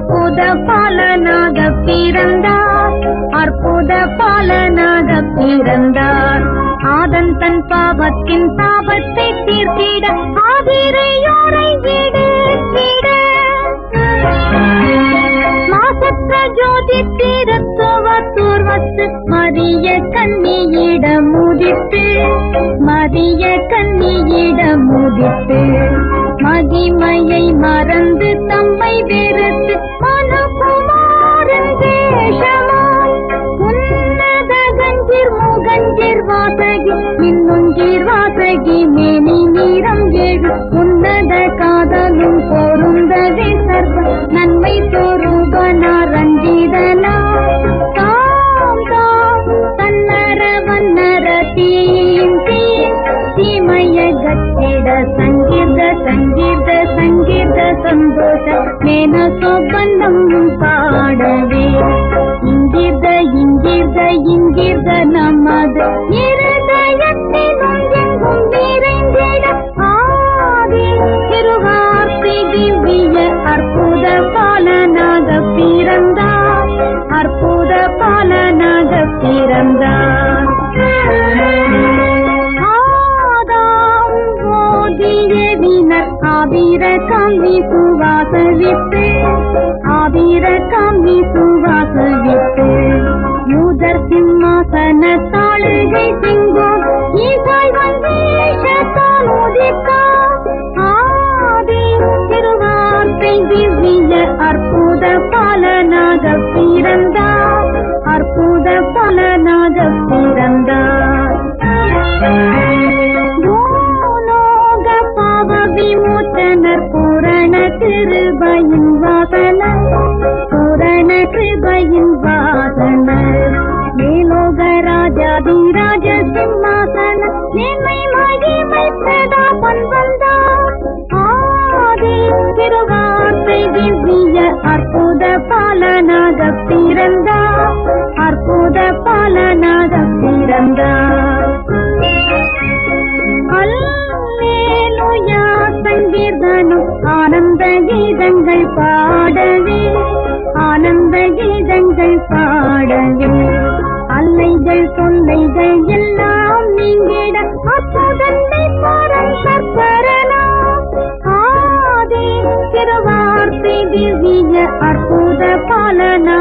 அற்புத பாலனாக பிறந்தார் அற்புத பாலனாக பிறந்தார் ஆதன் தன் பாவத்தின் பாவத்தை தீர்த்திட ஆதிரையோரை விடுத்திட மாசற்ற ஜோதி தீரத்துவத்தூர் வத்து மரிய கண்ணியிடம் முதித்து மரிய கண்ணியிடம் முதித்து மகிமையை மறந்து தம்மை வெறுத்து மனுகுமாரன் வேஷமாய் உன்னத கஞ்சிர் முகஞ்சிர் வாசகி மின்னுஞ்சீர் வாசகி மேனி நீரம் ஏழு உன்னத காதலும் பொருந்தவே சர்வ நன்மை சொரூபனா ரஞ்சிதனா தாம் தாம் தன்னர வன்னர தீம் தீம் தீமய ಗಚ್ಚಿಡ ಸಂಗೀತ ಸಂಗೀತ ಸಂಗೀತ ಸಂತೋಷ ನೇನ ಸೊಬ್ಬಂದಂ ಪಾಡವೆ ಇಂಗಿರ್ದ ಇಂಗಿರ್ದ ಇಂಗಿರ್ದ ನಮ್ಮದು இருதயத்திலும் எங்கும் நிறைந்திட ஆதி திருவார்த்தை திவ்ய அற்புத பாலனாக பிறந்தார் அற்புத பாலனாக பிறந்தார் ஆதாம் ஓதியவினர் ஆபிர கம்பி சுவாசவித்து ஆபிர கம்பி சுவாசவித்து யூதர் சிம்மாசன தாளுகை சிங்கம் ஈசாய் வந்தேஷத்தால் உதித்தார் ஆதி திருவார்த்தை திவ்ய அற்புத பாலனாக பிறந்தார் அற்புத பாலனாக பிறந்தார் பூலோக பாவ விமோச்சனர் பூரண கிருபையின் வாசன பூரண கிருபையின் வாசன மேலோக ராஜாதிராஜ சிம்மாசன மேன்மை மகிமை பிரதாபன் வந்தார் ஆதி திருவார்த்தை திவ்ய அற்புத பாலனாக பிறந்தார் அற்புத பாலனாக பிறந்தார் அல்லேலூயா சங்கீர்த்தனம் ஆனந்த கீதங்கள் பாடவே ஆனந்த கீதங்கள் பாடவே அல்லைகள் தொல்லைகள் எல்லாம் நீங்கிட அற்புதத்தை பரம் கற்பரலாம் ஆதி திருவார்த்தை திவ்ய அற்புத பாலனா